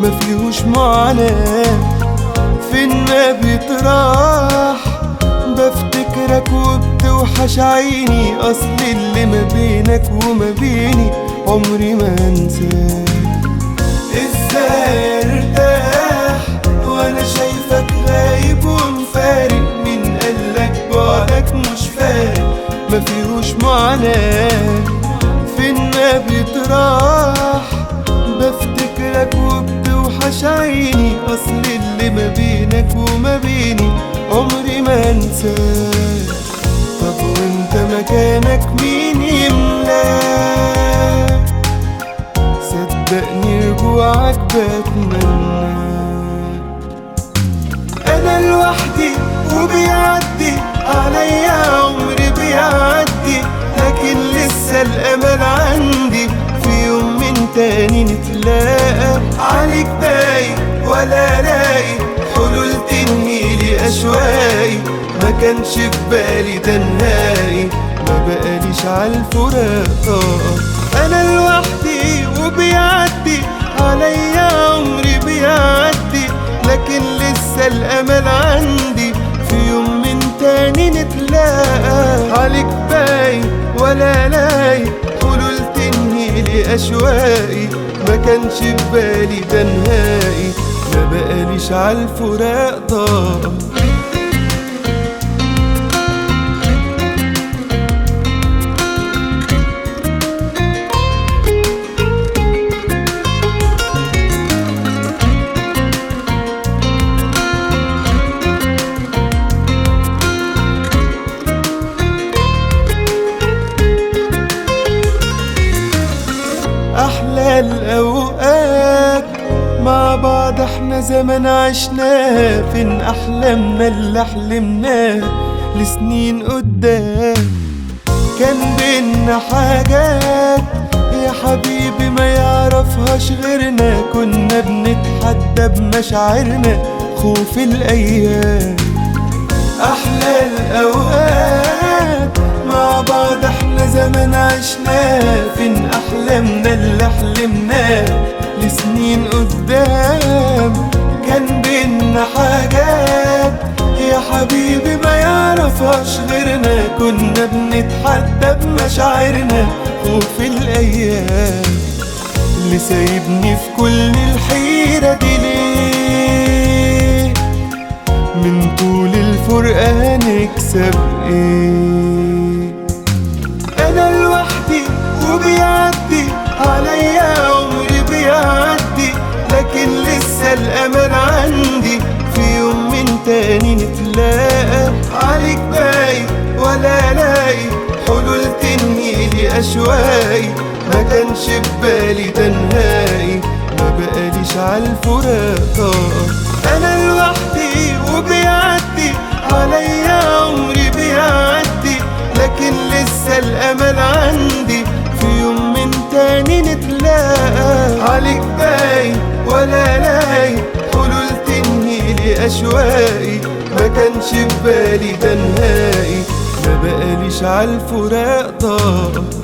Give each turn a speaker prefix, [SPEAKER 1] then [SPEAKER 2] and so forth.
[SPEAKER 1] ما فيهوش معاناة فين ما بيطرح بفتكرك وبتوحش عيني اصل اللي ما بينك وما بيني عمري ما انساك ازاي ارتاح وانا شايفك غايب ومفارق مين قالك بعدك مش فارق ما فيهوش معاناة فين ما بيطرح بفتكرك وبتوحش عيني اصل اللي ما بينك وما بيني عمري ما انساك طب وانت مكانك مين يملاك صدقني رجوعك بتمنى انا لوحدي وبيعدي عليا عمري بيعدي لكن لسه الامل عندي في يوم من تاني نتلاقى عليك باين ولا لاقي حلول تنهيلي اشواقي ما كانش في بالي ده النهائي ما بقاليش عالفراق طاقة انا لوحدي وبيعدي عليا عمري بيعدي لكن لسه الامل عندي في يوم من تاني نتلاقى عليك باين ولا لاقي حلول تنهيلي اشواقي ما كانش في بالي ده نهائي ما بقاليش عالفراق طاقة أحلى الأوقات مع بعض احنا زمان عشناها فين أحلامنا اللي حلمناها لسنين قدام كان بينا حاجات يا حبيبي ما يعرفهاش غيرنا كنا بنتحدى بمشاعرنا خوف الأيام أحلى الأوقات مع بعض احنا زمان عشناها فين أحلامنا اللي حلمناها لسنين قدام كان بينا حاجات يا حبيبي ما يعرفهاش غيرنا كنا بنتحدى بمشاعرنا خوف الأيام اللي سايبني في كل الحيرة دي ليه من طول الفرقة هنكسب ايه انا لوحدي وبيعدي عليا عمري بيعدي لكن لسه الامل عندي في يوم من تاني نتلاقى عليك باين ولا لاقي حلول تنهيلي اشواقي ما كانش في بالي ده نهائي ما بقاليش عالفراق طاقة انا لوحدي وبيعدي عليا عمري بيعدي لكن لسه الامل عندي في يوم من تاني نتلاقى عليك باين ولا لاقي حلول تنهيلي اشواقي ما كانش في بالي ده نهائي ما بقاليش عالفراق طاقة